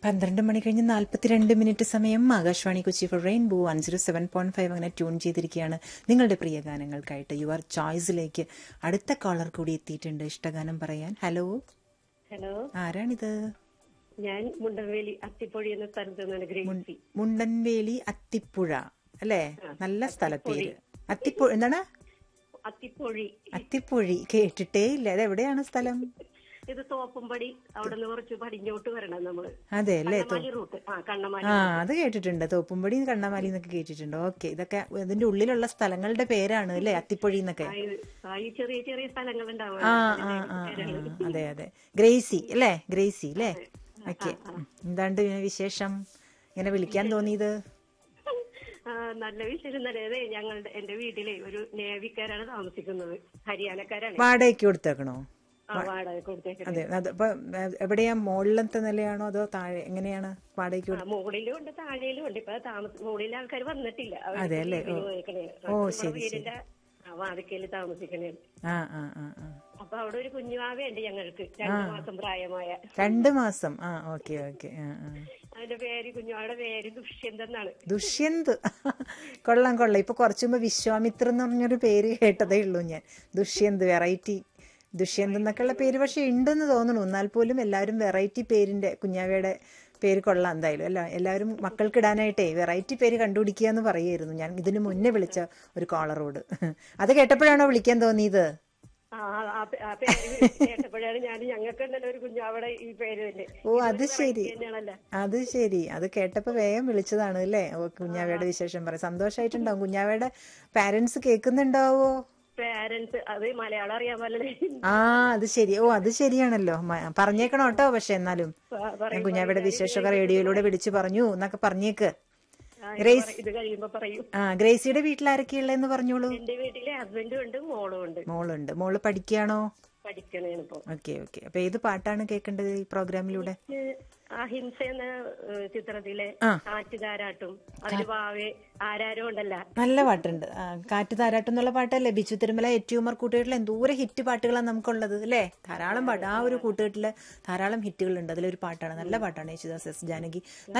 പന്ത്രണ്ട് മണി കഴിഞ്ഞ് നാൽപ്പത്തിരണ്ട് മിനിറ്റ് സമയം Akashvani Kochi for Rainbow one zero seven point five അങ്ങനെ ട്യൂൺ ചെയ്തിരിക്കുകയാണ് നിങ്ങളുടെ പ്രിയ ഗാനങ്ങൾക്കായിട്ട് യുവർ ചോയ്സിലേക്ക് അടുത്ത കോളർ കൂടി എത്തിയിട്ടുണ്ട് ഇഷ്ടഗാനം പറയാൻ ഹലോ ഹലോ ആരാണിത് ഞാൻ മുണ്ടൻവേലി അത്തിപ്പൊഴി എന്ന സ്ഥലത്ത് നിന്നാണ് ഗ്രേസി മുണ്ടൻവേലി അത്തിപ്പുഴ അല്ലേ നല്ല സ്ഥലപ്പേര് അത്തിപ്പുഴ എന്താണ് അത്തിപ്പൊഴി അത്തിപ്പൊഴി കേട്ടിട്ടേ ഇല്ല അത് എവിടെയാണ് സ്ഥലം ഇത് തോപ്പുംപടി അവിടെ നിന്ന് കുറച്ച് പടിഞ്ഞോട്ട് വരണം നമ്മള് അതെ അല്ലേ കണ്ണമാലി റൂട്ട് ആ കണ്ണമാലി ആ അത് കേട്ടിട്ടുണ്ട് തോപ്പുംപടി കണ്ണമാലി എന്നൊക്കെ കേട്ടിട്ടുണ്ട് ഓക്കെ ഇതൊക്കെ ഇതിന്റെ ഉള്ളിലുള്ള സ്ഥലങ്ങളുടെ പേരാണ് അല്ലേ അത്തിപ്പൊഴി എന്നൊക്കെ ആ, ഇത് ആ, ഈ ചെറിയ ചെറിയ സ്ഥലങ്ങൾ ഉണ്ടാവും ആ ആ ആ ആ, അതെ അതെ ഗ്രേസി അല്ലേ ഗ്രേസി അല്ലേ ഓക്കെ എന്താണ്ട് പിന്നെ വിശേഷം ഇങ്ങനെ വിളിക്കാൻ തോന്നിയത് ആ, നല്ല വിശേഷം തന്നെ അതെ ഞങ്ങളുടെ എന്റെ വീട്ടിലെ ഒരു നേവിക്കാരാണ് താമസിക്കുന്നത് ഹരിയാനക്കാരാണ് വാടകയ്ക്ക് കൊടുത്തേക്കണോ ആ വാടക കൊടുത്തേക്കുന്നത് അതെ അത് ഇപ്പൊ എവിടെയാ മുകളിലത്തെ നിലയാണോ അതോ താഴെ എങ്ങനെയാണ് വാടകയ്ക്ക് കൊടു- ആ, മുകളിലും ഉണ്ട് താഴെയിലും ഉണ്ട് ഇപ്പൊ താമസ മുകളിലെ ആൾക്കാർ വന്നിട്ടില്ല അവര് അതെ അല്ലേ? ലീവിന് പോയേക്കണേ. ഓ, നമ്മുടെ ശരി, വീടിന്റെ വാതിക്കല് താമസിക്കണേ ആ ആ ആ ആ അപ്പൊ അവിടെ ഒരു കുഞ്ഞുവാവയുണ്ട് ഞങ്ങൾക്ക് രണ്ടു മാസം പ്രായമായ രണ്ട് മാസം ആ ഓക്കെ ഓക്കെ ആ ആ അതിന്റെ പേര് കുഞ്ഞുവാടെ പേര് ദുഷ്യന്ത് എന്നാണ് ദുഷ്യന്ത് കൊള്ളാം കൊള്ളാം ഇപ്പൊ കുറച്ചു മുമ്പ് വിശ്വാമിത്ര എന്ന് പറഞ്ഞൊരു പേര് കേട്ടതേ ഉള്ളൂ ഞാൻ ദുഷ്യന്ത് വെറൈറ്റി ദുഷ്യന്ത് എന്നൊക്കെയുള്ള പേര് പക്ഷെ ഉണ്ടെന്ന് തോന്നുന്നു എന്നാൽ പോലും എല്ലാവരും വെറൈറ്റി പേരിന്റെ കുഞ്ഞാവയുടെ പേര് കൊള്ളാം എന്തായാലും അല്ല എല്ലാവരും മക്കൾക്ക് ഇടാനായിട്ടേ വെറൈറ്റി പേര് കണ്ടുപിടിക്കുക എന്ന് പറയായിരുന്നു ഞാൻ ഇതിനു മുന്നേ വിളിച്ച ഒരു കോളറോട് അത് കേട്ടപ്പോഴാണോ വിളിക്കാൻ തോന്നിയത് ആ ആ പേ- ആ പേര് കേട്ടപ്പോഴാണ് ഞാൻ ഞങ്ങൾക്ക് ഉണ്ടല്ലോ ഒരു കുഞ്ഞാവടെ ഈ പേര് തന്നെ ഓ അത് ശരി തന്നെയാണല്ലോ അത് ശരി അത് കേട്ടപ്പോ വേഗം വിളിച്ചതാണ് അല്ലേ ഓ കുഞ്ഞാവയുടെ വിശേഷം പറയാം സന്തോഷമായിട്ടുണ്ടാവും കുഞ്ഞാവയുടെ പാരന്റ്സ് കേൾക്കുന്നുണ്ടാവോ പേരൻസ് അത് മലയാളം അറിയാൻ പാടില്ലേ ആ അത് ശരി ഓ അത് ശരിയാണല്ലോ മ- പറഞ്ഞേക്കണം കേട്ടോ പക്ഷെ എന്നാലും പ- ഞാൻ പറയും, കുഞ്ഞാവയുടെ വിശേഷമൊക്കെ റേഡിയോയിലൂടെ വിളിച്ചു പറഞ്ഞു എന്നൊക്കെ പറഞ്ഞേക്ക് ആ, ഇത് ഗ്രേസ് പറ- ഇത് കഴിയുമ്പോ പറയും ആ ഗ്രേസിയുടെ വീട്ടിൽ ആരൊക്കെയുള്ളതെന്ന് പറഞ്ഞോളൂ എന്റെ വീട്ടിലെ ഹസ്ബൻഡും ഉണ്ട് മോളും ഉണ്ട് മോളുണ്ട് മോള് പഠിക്കുകയാണോ പഠിക്കണേണ് ഇപ്പൊ ഓക്കെ ഓക്കെ അപ്പൊ ഏത് പാട്ടാണ് കേൾക്കേണ്ടത് ഈ പ്രോഗ്രാമിലൂടെ ഇത് അഹിംസ എന്ന ഏഹ്, ചിത്രത്തിലെ ആ. കാറ്റുകാരാട്ടും അതില് വാവേ ആരാരോ ഉണ്ടല്ല നല്ല പാട്ടുണ്ട് ആ, കാറ്റ് താരാട്ടം എന്നുള്ള പാട്ടല്ലേ ബിച്ചു തിരുമല എറ്റിയുമർ കൂട്ടുകെട്ടിൽ എന്തോരം ഹിറ്റ് പാട്ടുകളാണ് നമുക്കുള്ളത് അല്ലേ ധാരാളം പാട്ട് ആ ഒരു കൂട്ടുകെട്ടില് ധാരാളം ഹിറ്റുകളുണ്ട് അതിലൊരു പാട്ടാണ് നല്ല പാട്ടാണ് യേശുദാസ് എസ് ജാനകി